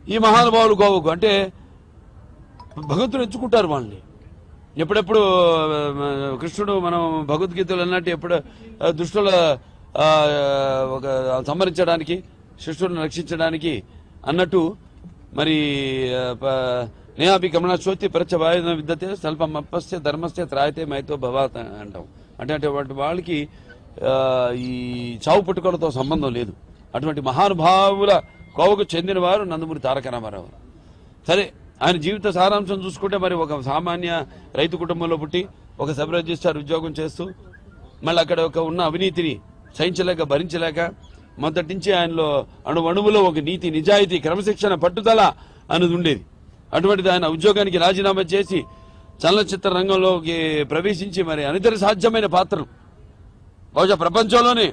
ఈ మహానుభావులు గోవకు అంటే భగవంతుడు ఎంచుకుంటారు వాళ్ళని ఎప్పుడెప్పుడు ఆ, కృష్ణుడు మనం భగవద్గీతలు అన్నట్టు ఎప్పుడు ఆ, దుష్టుల ఆ, ఒక సంహరించడానికి శిష్యులను రక్షించడానికి అన్నట్టు మరి ఆ, ప- నేహాపి గమన శోతి ప్రచ వాయున విద్యతే స్వల్పం అప్పస్య ధర్మస్య త్రాయతే మైతో భవాత్ అంటాం అంటే అటువంటి వాళ్ళకి ఆ, ఈ చావు పుట్టుకలతో సంబంధం లేదు అటువంటి మహానుభావుల కోవకు చెందిన వారు నందమూరి తారక రామారావు సరే ఆయన జీవిత సారాంశం చూసుకుంటే మరి ఒక సామాన్య రైతు కుటుంబంలో పుట్టి ఒక సబ్ రిజిస్టార్ ఉద్యోగం చేస్తూ మళ్ళీ అక్కడ ఒక ఉన్న అవినీతిని సహించలేక భరించలేక మొదటి నుంచి ఆయనలో అణు అణువులో ఒక నీతి నిజాయితీ క్రమశిక్షణ పట్టుదల అనేది ఉండేది అటువంటిది ఆయన ఉద్యోగానికి రాజీనామా చేసి చలనచిత్ర రంగంలోకి ప్రవేశించి మరి అనితర సాధ్యమైన పాత్రలు బహుశా ప్రపంచంలోనే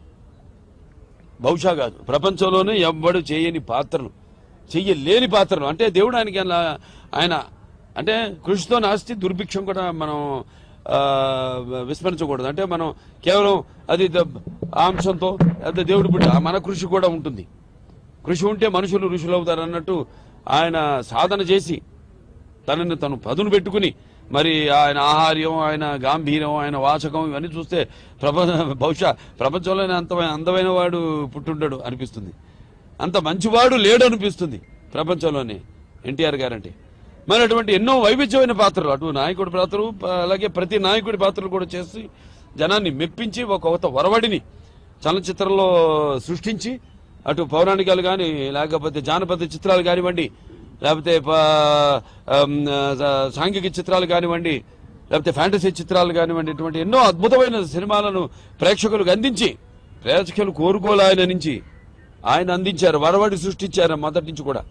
బహుశా కాదు ప్రపంచంలోనే ఎవ్వడు చేయని పాత్రలు చెయ్యలేని పాత్రలు అంటే దేవుడు ఆయనకి అలా ఆయన అంటే కృషితో నాస్తి దుర్భిక్షం కూడా మనం ఆ, విస్మరించకూడదు అంటే మనం కేవలం అది ద- ఆ అంశంతో అది దేవుడి బిడ్డ ఆ మన కృషి కూడా ఉంటుంది కృషి ఉంటే మనుషులు ఋషులు అవుతారు అన్నట్టు ఆయన సాధన చేసి తనని తను పదును పెట్టుకుని మరి ఆయన ఆహార్యం ఆయన గాంభీర్యం ఆయన వాచకం ఇవన్నీ చూస్తే ప్రపంచ బహుశా ప్రపంచంలోనే అంత అందమైన వాడు పుట్టుండడు అనిపిస్తుంది అంత మంచివాడు లేడు అనిపిస్తుంది ప్రపంచంలోనే ఎన్టీఆర్ గారంటే మరి అటువంటి ఎన్నో వైవిధ్యమైన పాత్రలు అటు నాయకుడి పాత్రలు ప- అలాగే ప్రతి నాయకుడి పాత్రలు కూడా చేసి జనాన్ని మెప్పించి ఒక కొత్త వరవడిని చలనచిత్రంలో సృష్టించి అటు పౌరాణికాలు కానీ లేకపోతే జానపద చిత్రాలు కానివ్వండి లేకపోతే ప- ఆమ్, ఆ, సాంఘిక చిత్రాలు కానివ్వండి లేకపోతే ఫ్యాంటసీ చిత్రాలు కానివ్వండి ఇటువంటి ఎన్నో అద్భుతమైన సినిమాలను ప్రేక్షకులకు అందించి ప్రేక్షకులు కోరుకోలే ఆయన నుంచి ఆయన అందించారు వరవడి సృష్టించారు మొదటి నుంచి కూడా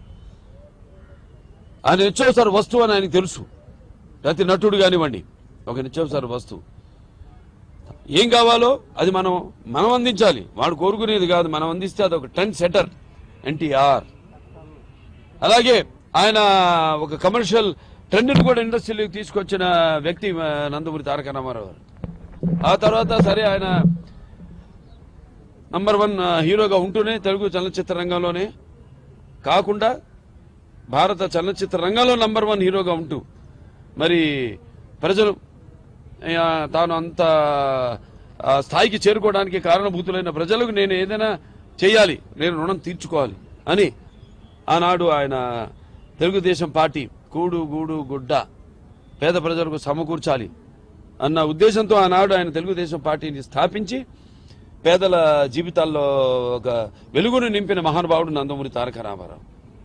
ఆయన నిత్యావసర వస్తువు అని ఆయనకు తెలుసు ప్రతి నటుడు కానివ్వండి ఒక నిత్యావసర వస్తువు ఏం కావాలో అది మనం మనం అందించాలి వాడు కోరుకునేది కాదు మనం అందిస్తే అది ఒక ట్రెండ్ సెటర్ ఎన్టీఆర్ అలాగే ఆయన ఒక కమర్షియల్ ట్రెండ్ని కూడా ఇండస్ట్రీలోకి తీసుకొచ్చిన వ్యక్తి ఆ, నందమూరి తారక రామారావు గారు ఆ తర్వాత సరే ఆయన నంబర్ వన్ ఆ, హీరోగా ఉంటూనే తెలుగు చలనచిత్ర రంగంలోనే కాకుండా భారత చలనచిత్ర రంగంలో నంబర్ వన్ హీరోగా ఉంటూ మరి ప్రజలు ఆ, తాను అంత ఆ, స్థాయికి చేరుకోవడానికి కారణభూతులైన ప్రజలకు నేను ఏదైనా చేయాలి నేను రుణం తీర్చుకోవాలి అని ఆనాడు ఆయన తెలుగుదేశం పార్టీ కూడు గూడు గుడ్డ పేద ప్రజలకు సమకూర్చాలి అన్న ఉద్దేశంతో ఆనాడు ఆయన తెలుగుదేశం పార్టీని స్థాపించి పేదల జీవితాల్లో ఒక వెలుగును నింపిన మహానుభావుడు నందమూరి తారక రామారావు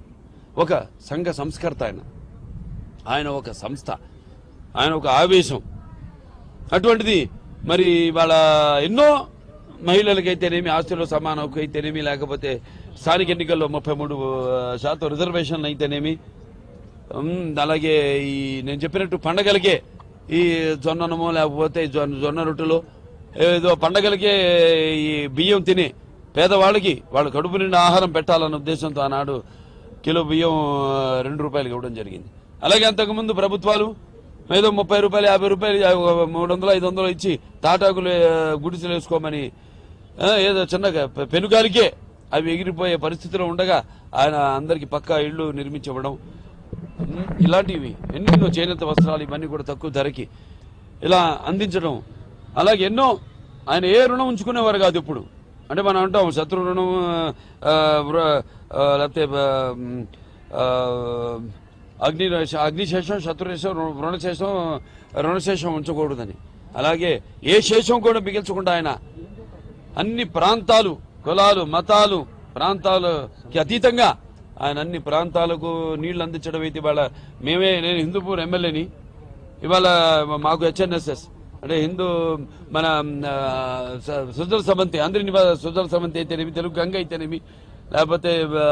ఒక సంఘ సంస్కర్త ఆయన ఆయన ఒక సంస్థ ఆయన ఒక ఆవేశం అటువంటిది మరి వాళ్ళ ఎన్నో మహిళలకైతేనేమి ఆస్తుల్లో సమానం అయితేనేమి లేకపోతే స్థానిక ఎన్నికల్లో ముప్పై మూడు శాతం రిజర్వేషన్లు అయితేనేమి ఉమ్, అలాగే ఈ నేను చెప్పినట్టు పండగలకే ఈ జొన్ననమో లేకపోతే జొన్న జొన్న రొట్టెలు ఏదో పండగలకే ఈ బియ్యం తిని పేదవాళ్ళకి వాళ్ళ కడుపు నిండా ఆహారం పెట్టాలన్న ఉద్దేశంతో ఆనాడు కిలో బియ్యం ఆ, రెండు రూపాయలు ఇవ్వడం జరిగింది అలాగే అంతకుముందు ప్రభుత్వాలు ఏదో ముప్పై రూపాయలు యాభై రూపాయలు యా- ఒక మూడు వందలు ఐదు వందలు ఇచ్చి తాటాకులు ఆ, గుడిసెలు వేసుకోమని ఆ, ఏదో చిన్నగా పె- పెనుగాలికే అవి ఎగిరిపోయే పరిస్థితిలో ఉండగా ఆయన అందరికి పక్కా ఇళ్ళు నిర్మించివ్వడం ఉమ్, ఇలాంటివి ఎన్నెన్నో చేనేత వస్త్రాలు ఇవన్నీ కూడా తక్కువ ధరకి ఇలా అందించడం అలాగే ఎన్నో ఆయన ఏ రుణం ఉంచుకునేవారు కాదు ఇప్పుడు అంటే మనం అంటాం శత్రు రుణం ఆ, వృ- ఆ, లేకపోతే ఆ, ఉమ్, ఆ, అగ్ని అగ్నిశేషం శత్రుశేషం రు- రుణశేషం రుణశేషం ఉంచకూడదని అలాగే ఏ శేషం కూడా మిగిల్చకుండా ఆయన అన్ని ప్రాంతాలు కులాలు మతాలు ప్రాంతాలకి అతీతంగా ఆయన అన్ని ప్రాంతాలకు నీళ్లు అందించడం అయితే ఇవాళ మేమే నేను హిందూపూర్ ఎమ్మెల్యేని ఇవాళ మాకు హెచ్ఎన్ఎస్ఎస్ అంటే హిందూ మన ఆ, స- సుజల సమంతి అందరి నివా సుజల సమంతి అయితేనేమి తెలుగు గంగ అయితేనేమి లేకపోతే ఆ,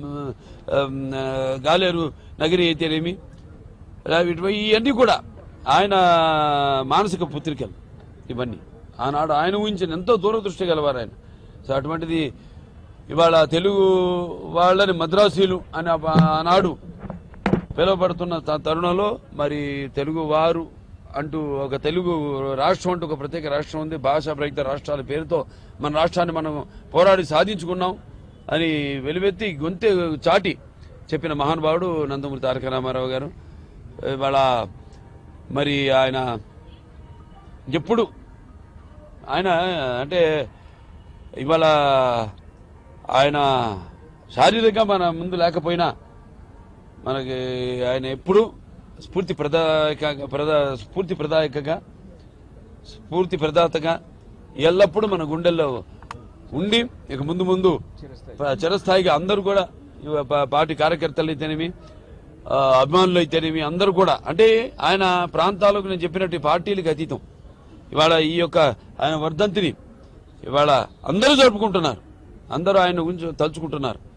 ఆ, ఆ, గాలేరు నగిరి అయితేనేమి ఇలా ఇటు- ఇవన్నీ కూడా ఆయన మానసిక పుత్రికలు ఇవన్నీ ఆనాడు ఆయన ఊహించిన ఎంతో దూరదృష్టి గలవారు ఆయన సో అటువంటిది ఇవాళ తెలుగు వాళ్ళని మద్రాసీలు అని ఆ- ఆనాడు పిలువబడుతున్న త- తరుణంలో మరి తెలుగు వారు అంటూ ఒక తెలుగు రాష్ట్రం అంటూ ఒక ప్రత్యేక రాష్ట్రం ఉంది భాషా ప్రయుక్త రాష్ట్రాల పేరుతో మన రాష్ట్రాన్ని మనం పోరాడి సాధించుకున్నాం అని వెలువెత్తి గొంతె చాటి చెప్పిన మహానుభావుడు నందమూరి తారక రామారావు గారు ఇవాళ మరి ఆయన ఎప్పుడు ఆయన అంటే ఇవాళ ఆయన శారీరకంగా మన ముందు లేకపోయినా మనకి ఆయన ఎప్పుడు స్ఫూర్తి ప్రదాయక ప్రదా స్ఫూర్తి ప్రదాయకగా స్ఫూర్తి ప్రదాతగా ఎల్లప్పుడూ మన గుండెల్లో ఉండి ఇక ముందు ముందు ప- చిరస్థాయిగా అందరూ కూడా ఇవ- ప- పార్టీ కార్యకర్తలు అయితేనేమి ఆ, అభిమానులు అయితేనేమి అందరూ కూడా అంటే ఆయన ప్రాంతాలకు నేను చెప్పినట్టు ఈ పార్టీలకు అతీతం ఇవాళ ఈ యొక్క ఆయన వర్ధంతిని ఇవాళ అందరూ జరుపుకుంటున్నారు అందరూ ఆయన గురించి తలుచుకుంటున్నారు